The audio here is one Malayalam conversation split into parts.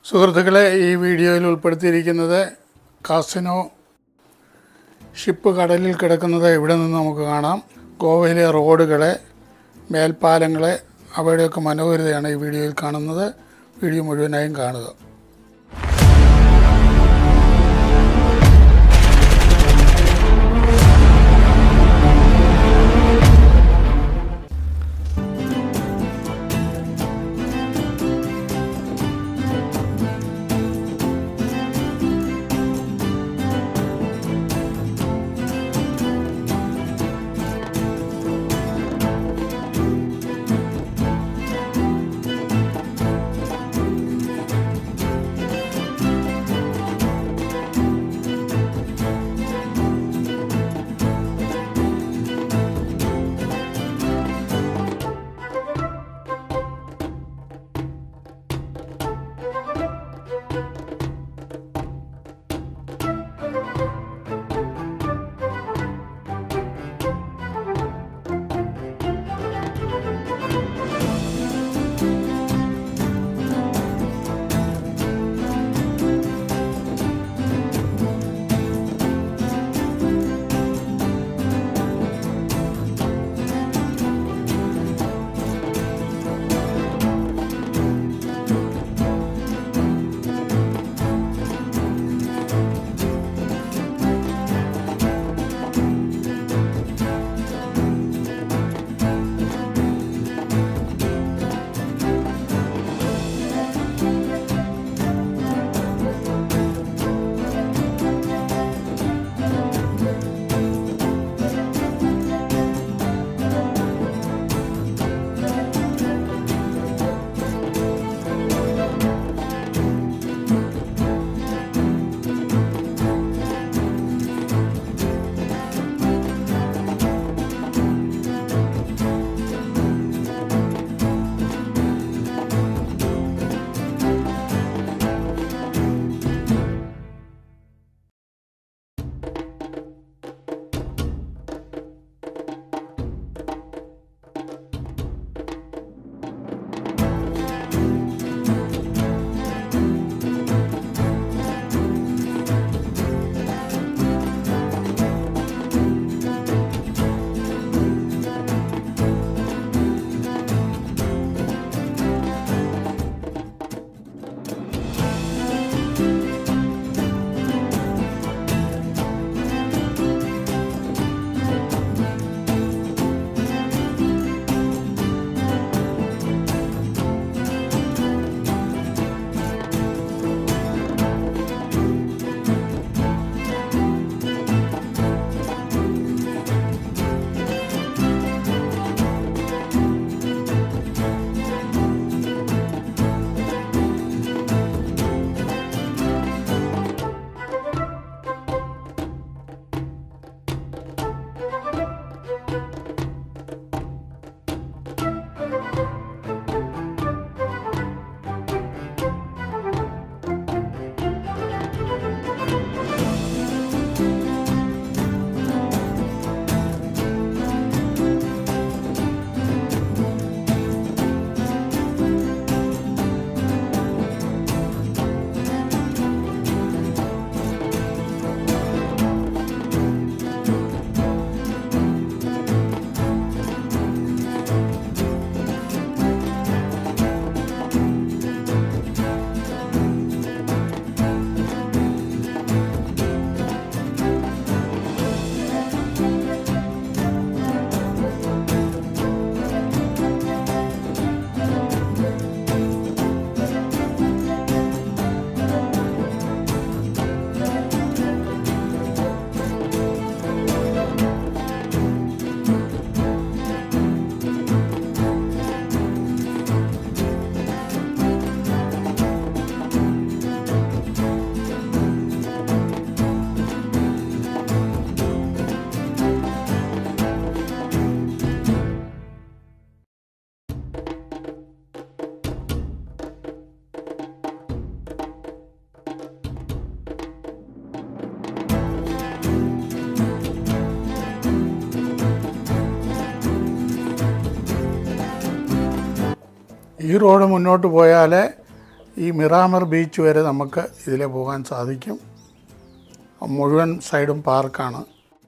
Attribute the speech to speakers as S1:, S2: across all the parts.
S1: സുഹൃത്തുക്കളെ ഈ വീഡിയോയിൽ ഉൾപ്പെടുത്തിയിരിക്കുന്നത് കാസിനോ ഷിപ്പ് കടലിൽ കിടക്കുന്നത് ഇവിടെ നിന്ന് നമുക്ക് കാണാം ഗോവയിലെ റോഡുകളെ മേൽപ്പാലങ്ങളെ അവയുടെയൊക്കെ മനോഹരതയാണ് ഈ വീഡിയോയിൽ കാണുന്നത് വീഡിയോ മുഴുവനായും കാണുക ഈ റോഡ് മുന്നോട്ട് പോയാൽ ഈ മിറാമർ ബീച്ച് വരെ നമുക്ക് ഇതിൽ പോകാൻ സാധിക്കും മുഴുവൻ സൈഡും പാർക്കാണ്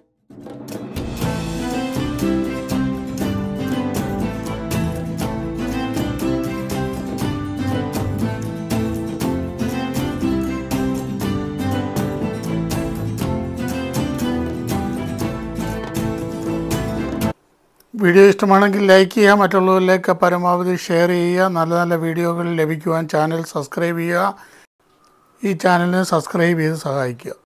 S1: വീഡിയോ ഇഷ്ടമാണെങ്കിൽ ലൈക്ക് ചെയ്യുക മറ്റുള്ളവരിലേക്ക് പരമാവധി ഷെയർ ചെയ്യുക നല്ല നല്ല വീഡിയോകൾ ലഭിക്കുവാൻ ചാനൽ സബ്സ്ക്രൈബ് ചെയ്യുക ഈ ചാനലിന് സബ്സ്ക്രൈബ് ചെയ്ത് സഹായിക്കുക